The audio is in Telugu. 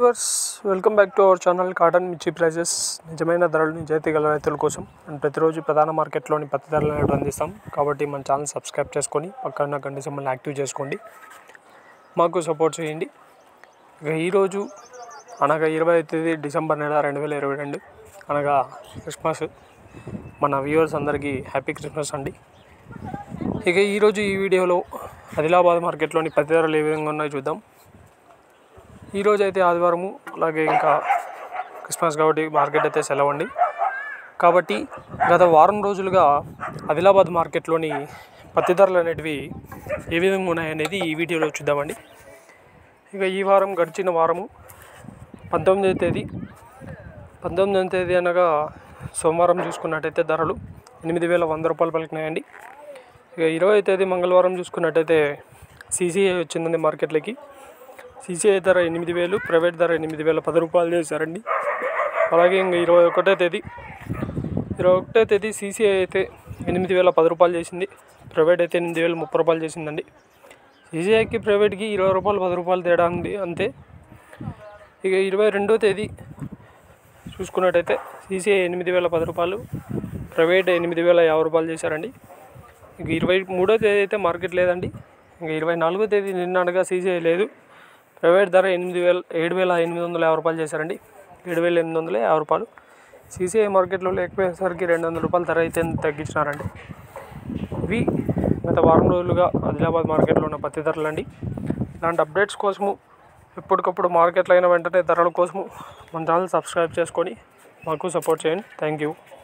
viewers welcome back to our channel cotton mirchi prices నిజమైన ధరలు నిజాయితీ గల రైతుల కోసం అండ్ ప్రతిరోజు ప్రధాన మార్కెట్లోని పత్తి ధరలు అనేవి అందిస్తాం కాబట్టి మన ఛానల్ సబ్స్క్రైబ్ చేసుకొని పక్కన గంట సింబల్ని యాక్టివ్ చేసుకోండి మాకు సపోర్ట్ చేయండి ఇక ఈరోజు అనగా ఇరవై తేదీ డిసెంబర్ నెల రెండు వేల ఇరవై రెండు అనగా క్రిస్మస్ మన వ్యూవర్స్ అందరికీ హ్యాపీ క్రిస్మస్ అండి ఇక ఈరోజు ఈ వీడియోలో ఆదిలాబాద్ మార్కెట్లోని పత్తి ధరలు ఏ విధంగా ఉన్నాయో చూద్దాం ఈరోజు అయితే ఆదివారము అలాగే ఇంకా క్రిస్మస్ కాబట్టి మార్కెట్ అయితే సెలవు అండి కాబట్టి గత వారం రోజులుగా ఆదిలాబాద్ మార్కెట్లోని పత్తి ధరలు అనేటివి ఏ విధంగా ఉన్నాయనేది ఈ వీడియోలో చూద్దామండి ఇక ఈ వారం గడిచిన వారము పంతొమ్మిదవ తేదీ పంతొమ్మిదవ తేదీ అనగా సోమవారం చూసుకున్నట్టయితే ధరలు ఎనిమిది వేల వంద రూపాయలు పలికినాయండి ఇక ఇరవై తేదీ మంగళవారం చూసుకున్నట్టయితే సీసీఐ వచ్చిందండి మార్కెట్లోకి సీసీఐ ధర ఎనిమిది వేలు ప్రైవేట్ ధర ఎనిమిది వేల పది రూపాయలు చేశారండి అలాగే ఇంకా ఇరవై ఒకటో తేదీ ఇరవై ఒకటో తేదీ సీసీఐ అయితే ఎనిమిది వేల పది రూపాయలు చేసింది ప్రైవేట్ అయితే ఎనిమిది వేల ముప్పై రూపాయలు చేసిందండి సీసీఐకి ప్రైవేట్కి ఇరవై రూపాయలు పది రూపాయలు తేడా ఉంది అంతే ఇక ఇరవై రెండో తేదీ చూసుకున్నట్టయితే సీసీఐ ఎనిమిది వేల పది రూపాయలు ప్రైవేట్ ఎనిమిది వేల యాభై రూపాయలు చేశారండి ఇక ఇరవై మూడో తేదీ అయితే మార్కెట్ లేదండి ఇక ఇరవై నాలుగో తేదీ నిన్న అనగా సీసీఐ లేదు ప్రైవేట్ ధర ఎనిమిది వేల ఏడు వేల ఎనిమిది వందల యాభై రూపాయలు చేశారండి ఏడు వేల ఎనిమిది వందల యాభై రూపాయలు సీసీఐ మార్కెట్లో లేకపోయేసరికి రెండు వందల రూపాయల ధర అయితే తగ్గించినారండి ఇవి గత వారం రోజులుగా ఆదిలాబాద్ మార్కెట్లో ఉన్న పత్తి ధరలు అండి ఇలాంటి అప్డేట్స్ కోసము ఎప్పటికప్పుడు మార్కెట్లో అయిన వెంటనే ధరల కోసము మన ఛానల్ సబ్స్క్రైబ్ చేసుకొని మాకు సపోర్ట్ చేయండి థ్యాంక్ యూ